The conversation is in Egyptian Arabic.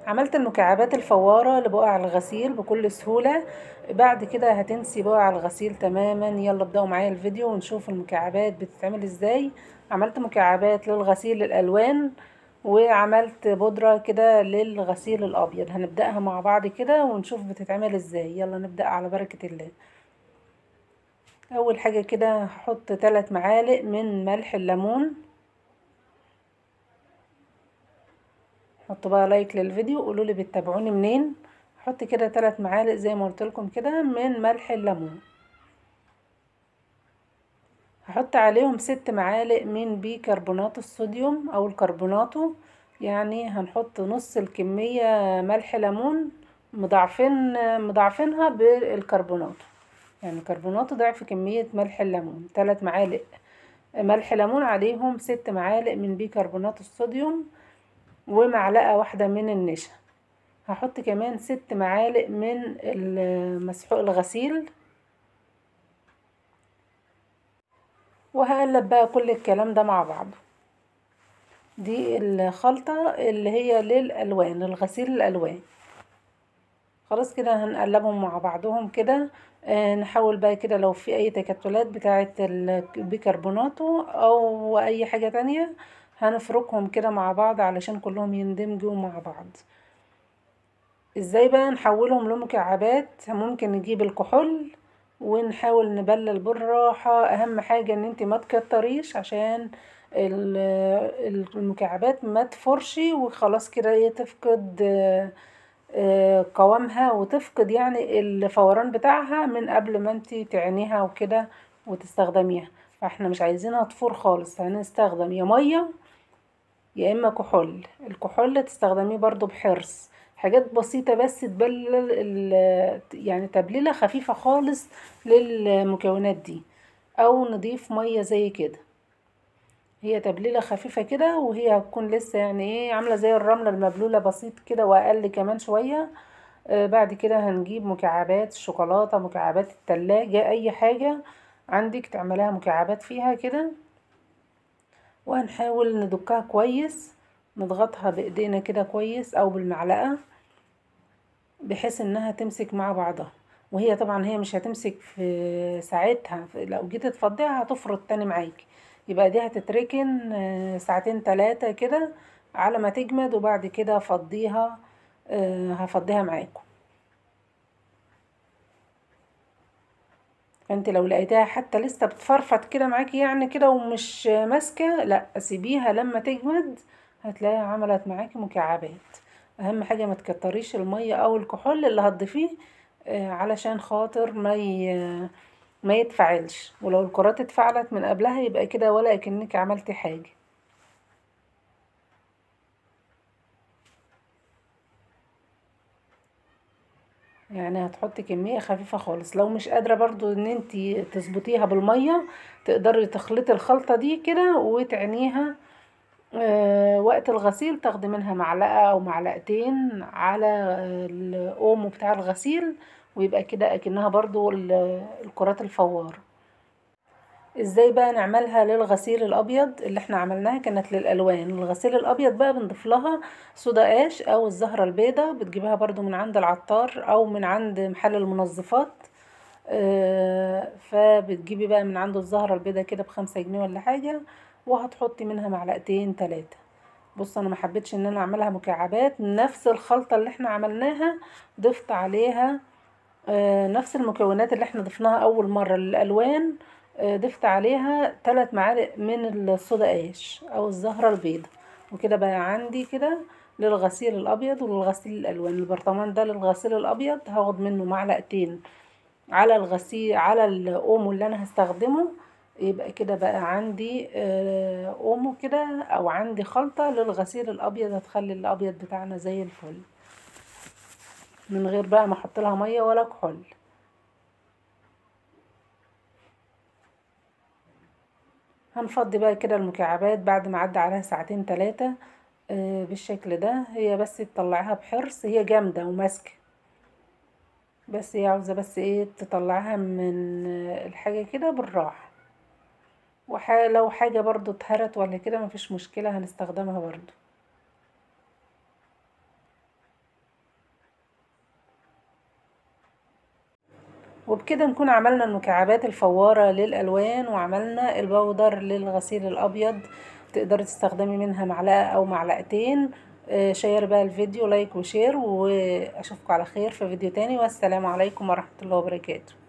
عملت المكعبات الفوارة لبقع الغسيل بكل سهولة بعد كده هتنسي بقع الغسيل تماما يلا ابدأوا معايا الفيديو ونشوف المكعبات بتتعمل ازاي عملت مكعبات للغسيل الالوان وعملت بودرة كده للغسيل الابيض هنبدأها مع بعض كده ونشوف بتتعمل ازاي يلا نبدأ على بركة الله اول حاجة كده هحط 3 معالق من ملح الليمون حطوا بقى لايك للفيديو قولوا لي بتتابعوني منين هحط كده 3 معالق زي ما قلت لكم كده من ملح الليمون هحط عليهم ست معالق من بيكربونات الصوديوم او الكربوناتو يعني هنحط نص الكمية ملح ليمون مضاعفين مضاعفينها بالكربوناتو يعني كربوناتو ضعف كمية ملح الليمون تلات معالق ملح ليمون عليهم ست معالق من بيكربونات الصوديوم ومعلقة واحدة من النشا هحط كمان ست معالق من مسحوق الغسيل وهقلب بقى كل الكلام ده مع بعضه دي الخلطة اللي هي للألوان الغسيل الألوان خلاص كده هنقلبهم مع بعضهم كده آه نحاول بقى كده لو في اي تكتلات بتاعة البيكربوناتو او اي حاجة تانية هنفركهم كده مع بعض علشان كلهم يندمجوا مع بعض ازاي بقى نحولهم لمكعبات ممكن نجيب الكحول ونحاول نبلل بالراحة اهم حاجة ان انت ما تكتريش عشان المكعبات ما تفرش وخلاص كده تفقد قوامها وتفقد يعني الفوران بتاعها من قبل ما انت تعينيها وكده وتستخدميها فاحنا مش عايزينها تفور خالص هنستخدم يا ميه يا اما كحول الكحول تستخدميه برضو بحرص حاجات بسيطة بس تبلل يعني تبليلة خفيفة خالص للمكونات دي او نضيف مية زي كده هي تبليلة خفيفة كده وهي هتكون لسه يعني ايه عاملة زي الرملة المبلولة بسيط كده واقل كمان شوية آه بعد كده هنجيب مكعبات الشوكولاتة مكعبات التلاجة اي حاجة عندك تعملها مكعبات فيها كده وهنحاول ندكها كويس نضغطها بايدينا كده كويس او بالمعلقة بحيث انها تمسك مع بعضها وهي طبعا هي مش هتمسك في ساعتها لو جيت تفضيها هتفرط تاني معاكي يبقى دي هتتركن ساعتين تلاتة كده على ما تجمد وبعد كده فضيها هفضيها معاكم فانت لو لقيتها حتى لسه بتفرفط كده معاكي يعني كده ومش ماسكه لا سيبيها لما تجمد هتلاقيها عملت معاكي مكعبات اهم حاجه ما تكتريش الميه او الكحول اللي هتضيفيه علشان خاطر ما ما يتفعلش ولو الكرات اتفعلت من قبلها يبقى كده ولا كأنك عملتي حاجة يعني هتحطي كمية خفيفة خالص لو مش قادرة برضو ان انتي تظبطيها بالمية تقدري تخلطي الخلطة دي كده وتعنيها آه وقت الغسيل تاخدي منها معلقة او معلقتين على الاومو بتاع الغسيل ويبقى كده اكنها برضو الكرات الفوار ازاي بقى نعملها للغسيل الابيض اللي احنا عملناها كانت للالوان الغسيل الابيض بقى بنضيف لها صودا اش او الزهرة البيضة بتجيبها برضو من عند العطار او من عند محل المنظفات اه فبتجيبي بقى من عنده الزهرة البيضة كده بخمسة جنيه ولا حاجة وهتحطي منها معلقتين تلاتة بص انا ما حبيتش ان انا اعملها مكعبات نفس الخلطة اللي احنا عملناها ضفت عليها آه نفس المكونات اللي احنا ضفناها اول مرة للالوان آه ضفت عليها ثلاث معالق من الصودا اش او الزهرة البيضة وكده بقى عندي كده للغسيل الابيض وللغسيل الالوان البرطمان ده للغسيل الابيض هاخد منه معلقتين على الغسيل على الاومو اللي انا هستخدمه يبقى كده بقى عندي آه اومو كده او عندي خلطة للغسيل الابيض هتخلي الابيض بتاعنا زي الفل من غير بقى ما احط لها ميه ولا كحول هنفضي بقى كده المكعبات بعد ما عدى عليها ساعتين تلاتة آه بالشكل ده هي بس تطلعيها بحرص هي جامدة وماسكة بس هي عاوزة بس ايه تطلعها من الحاجة كده بالراحة ولو حاجة برضو اتهرت ولا كده مفيش مشكلة هنستخدمها برضو وبكده نكون عملنا المكعبات الفوارة للألوان وعملنا البودر للغسيل الأبيض تقدري تستخدمي منها معلقة أو معلقتين آه، شير بقى الفيديو لايك وشير وأشوفكم على خير في فيديو تاني والسلام عليكم ورحمة الله وبركاته